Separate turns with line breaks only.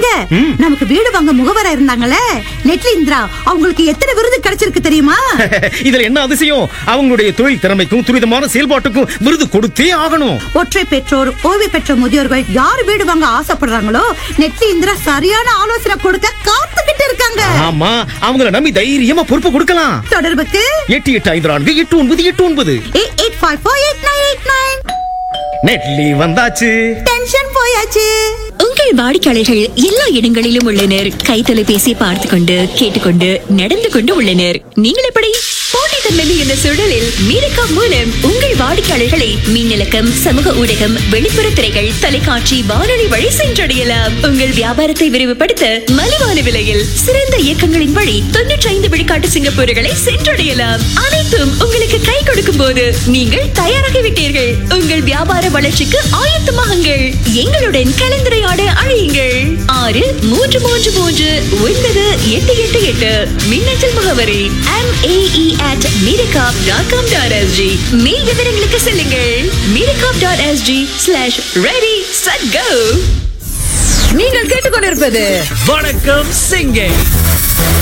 நமக்கு வீடு வாங்க முகவரா இருந்தாங்களே நெட்லி இந்திரா அவங்களுக்கு எத்தனை விருது கிடைச்சிருக்கு தெரியுமா
இதுல என்ன அதிசயம் அவங்களுடைய தொழில் திறமைக்கும் துரிதமான செயல்பாட்டுக்கும் விருது கொடுத்தே ஆகணும்
ஒற்றை பெற்றோர் ஓய்வு பெற்ற முதியோர்கள் யார் வீடு வாங்க ஆசைப்படுறாங்களோ நெட்லி இந்திரா சரியான ஆலோசனை கொடுக்க காத்துக்கிட்டு இருக்காங்க
ஆமா அவங்கள நம்பி தைரியமா பொறுப்பு கொடுக்கலாம்
தொடர்புக்கு
எட்டு எட்டு ஐந்து நான்கு எட்டு ஒன்பது எட்டு ஒன்பது
eight eight five four eight nine eight nine
நெட்லி வந்தாச்சு
டென்ஷன் போயாச்சு
உங்கள் வாடிக்கையாளர்கள் எல்லா இடங்களிலும் உள்ளனர் கைத்தொலைபேசி பார்த்து கொண்டு கேட்டுக்கொண்டு நடந்து கொண்டு உள்ளனர் நீங்கள் எப்படி போட்டித்தன்மை மிகுந்த சூழலில் மீரக்கா மூலம் உங்கள் வாடிக்கையாளர்களை மின்னலக்கம் சமூக ஊடகம் வெளிப்புற திரைகள் தொலைக்காட்சி வானொலி வழி சென்றடையலாம் உங்கள் வியாபாரத்தை விரிவுபடுத்த மலிவான விலையில் சிறந்த இயக்கங்களின் வழி தொன்னூற்றி ஐந்து விழுக்காட்டு சிங்கப்பூர்களை சென்றடையலாம் அனைத்தும் உங்களுக்கு கை கொடுக்கும் போது நீங்கள் தயாராகிவிட்டீர்கள் உங்கள் வியாபார வளர்ச்சிக்கு ஆயத்தமாகுங்கள் எங்களுடன் கலந்துரையாட அழையுங்கள் ஆறு மூன்று மூன்று மூன்று ஒன்பது எட்டு எட்டு எட்டு மின்னஞ்சல் முகவரி எம் ஏஇ அட் மீரகாப் டாட் காம் டாட் எஸ்ஜி மேல் விவரங்களுக்கு செல்லுங்கள் மீரகாப் dot SG slash ready set go
நீங்கள் கேட்டுக்கொண்டிருப்பது
வணக்கம் சிங்கே